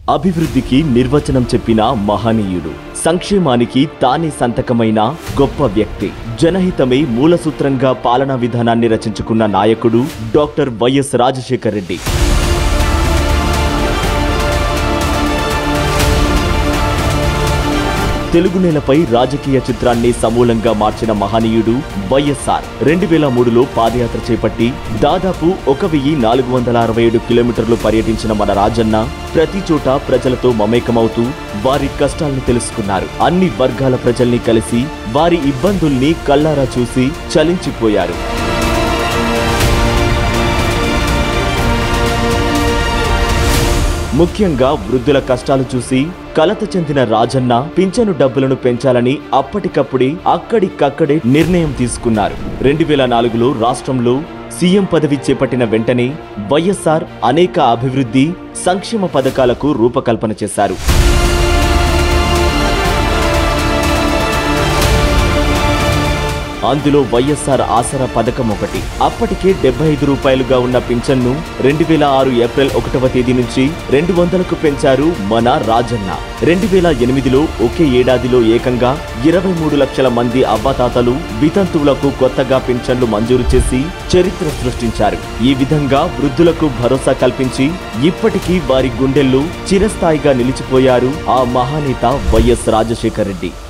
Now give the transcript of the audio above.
అభివృద్ధికి నిర్వచనం చెప్పిన మహనీయుడు సంక్షేమానికి తానే సంతకమైన గొప్ప వ్యక్తి జనహితమే మూలసూత్రంగా పాలనా విధానాన్ని రచించుకున్న నాయకుడు డాక్టర్ వైఎస్ రాజశేఖర రెడ్డి తెలుగు నేలపై రాజకీయ చిత్రాన్ని సమూలంగా మార్చిన మహనీయుడు వైఎస్ఆర్ రెండు వేల మూడులో పాదయాత్ర చేపట్టి దాదాపు ఒక వెయ్యి నాలుగు వందల అరవై ఏడు కిలోమీటర్లు పర్యటించిన మన రాజన్న ప్రతి చోట ప్రజలతో మమేకమవుతూ వారి కష్టాలను తెలుసుకున్నారు అన్ని వర్గాల ప్రజల్ని కలిసి వారి ఇబ్బందుల్ని కళ్ళారా చూసి చలించిపోయారు ముఖ్యంగా వృద్ధుల కష్టాలు చూసి కలత చెందిన రాజన్న పింఛను డబ్బులను పెంచాలని అప్పటికప్పుడే అక్కడికక్కడే నిర్ణయం తీసుకున్నారు రెండు వేల నాలుగులో రాష్ట్రంలో సీఎం పదవి చేపట్టిన వెంటనే వైఎస్ఆర్ అనేక అభివృద్ధి సంక్షేమ పథకాలకు రూపకల్పన చేశారు అందులో వైఎస్ఆర్ ఆసరా పథకం ఒకటి అప్పటికే డెబ్బై ఐదు రూపాయలుగా ఉన్న పింఛన్ను రెండు వేల ఆరు ఏప్రిల్ ఒకటవ తేదీ నుంచి రెండు వందలకు పెంచారు మన రాజన్న రెండు వేల ఎనిమిదిలో ఒకే ఏడాదిలో ఏకంగా ఇరవై మూడు లక్షల మంది అవ్వాతాతలు వితంతువులకు కొత్తగా పింఛన్లు మంజూరు చేసి చరిత్ర సృష్టించారు ఈ విధంగా వృద్ధులకు భరోసా కల్పించి ఇప్పటికీ వారి గుండెల్లో చిరస్థాయిగా నిలిచిపోయారు ఆ మహానేత వైఎస్ రాజశేఖర రెడ్డి